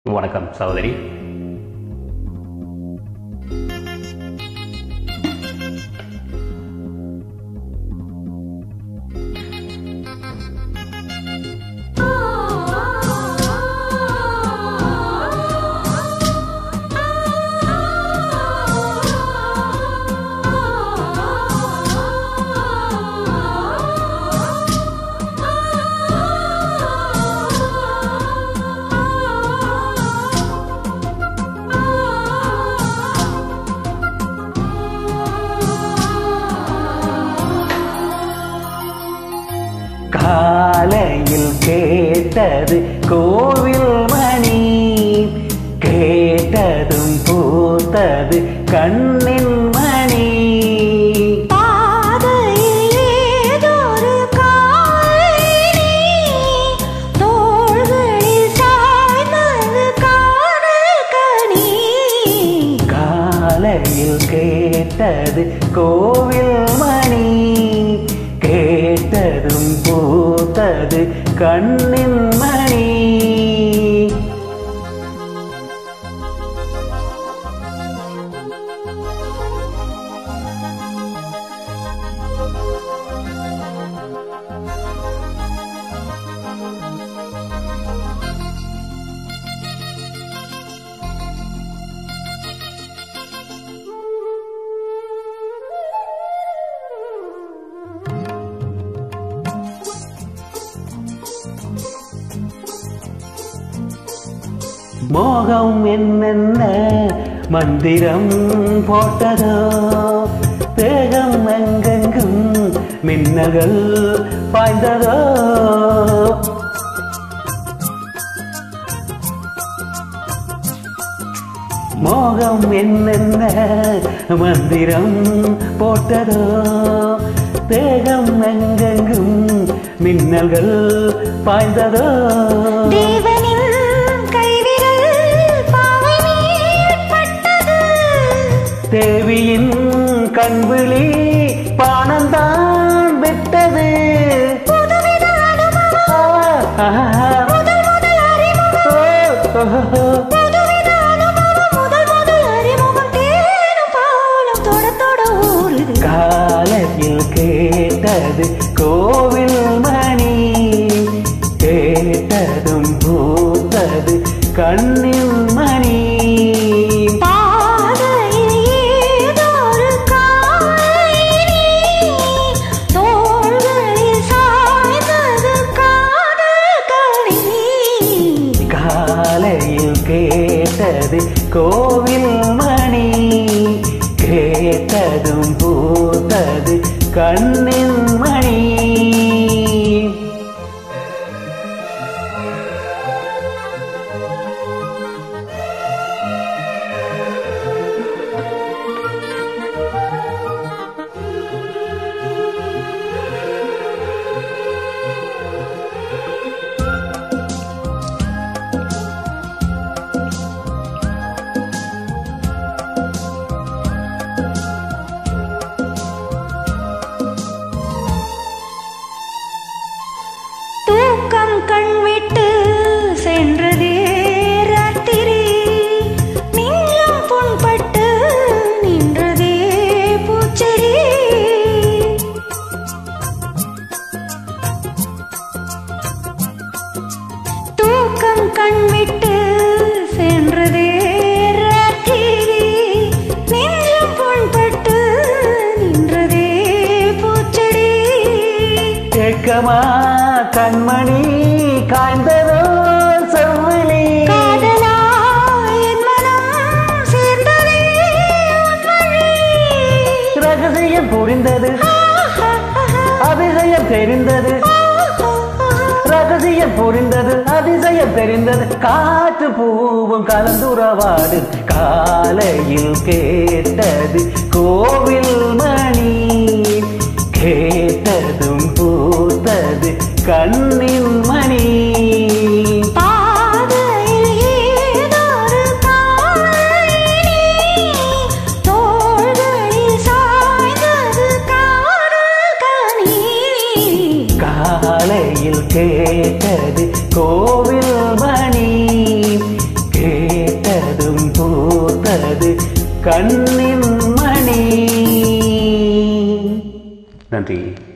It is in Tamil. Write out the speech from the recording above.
வணக்கம் சகோதரி காலையில் கேட்டது கோவில் மணி கேட்டதும் பூத்தது கண்ணின் மணி பாதையில் ஏதொரு காலனி, தோள்களில் சாய்ந்தது காதல் கனி. காலையில் கேட்டது கோவில் மணி கேட்டதும் பூத்தது கண்ணின் மணி மோகம் என்னென்ன மந்திரம் போட்டதோ தேகம் எங்கெங்கும் மின்னல்கள் பாய்ந்ததோ மோகம் என்னென்ன மந்திரம் போட்டதோ தேகம் எங்கெங்கும் மின்னல்கள் பாய்ந்ததோ தேவனின் கைவிரல் பாவை மேல் பட்டது. தேவியின் கண்விழி பானந்தான் விட்டது புதுவித அனுபவம், ஆ, ஆ, முதல் முதல் அறிமுகம், ஓ, ஓ, ஓ. புதுவித அனுபவம், முதல் முதல் அறிமுகம். தேனும் பாலும் தொட தொட ஊறுது. காலையில் கேட்டது கோவில் மணி கேட்டதும் பூத்தது கண்ணின் மணி பாதையில் ஏதொரு காலனி, தோள்களில் சாய்ந்தது காதல் கனி. காலையில் கேட்டது கோவில் மணி கேட்டதும் பூத்தது கண்ணின் மணி தூக்கம் கண் விட்டு சென்றதே ராத்திரி நெஞ்சம் புண்பட்டு நின்றதே பூச்செடி தூக்கம் கண் விட்டு சென்றதே ராத்திரி நெஞ்சம் புண்பட்டு நின்றதே பூச்செடி கேட்கமா கண்மணி காய்ந்ததோ செவ்விலி காதலா என் மனம் சேர்ந்ததே உன் வழி. ரகசியம் புரிந்தது அதிசயம் தெரிந்தது ரகசியம் புரிந்தது அதிசயம் தெரிந்தது காற்று பூவும் கலந்துறவாடு காலையில் கேட்டது கோவில் மணி கேட்டதும் பூத்தது கண்ணின் மணி பாதையில் ஏதொரு காலனி, தோள்களில் சாய்ந்தது காதல் கனி. காலையில் கேட்டது கோவில் மணி பூத்தது கண்ணின் மணி நன்றி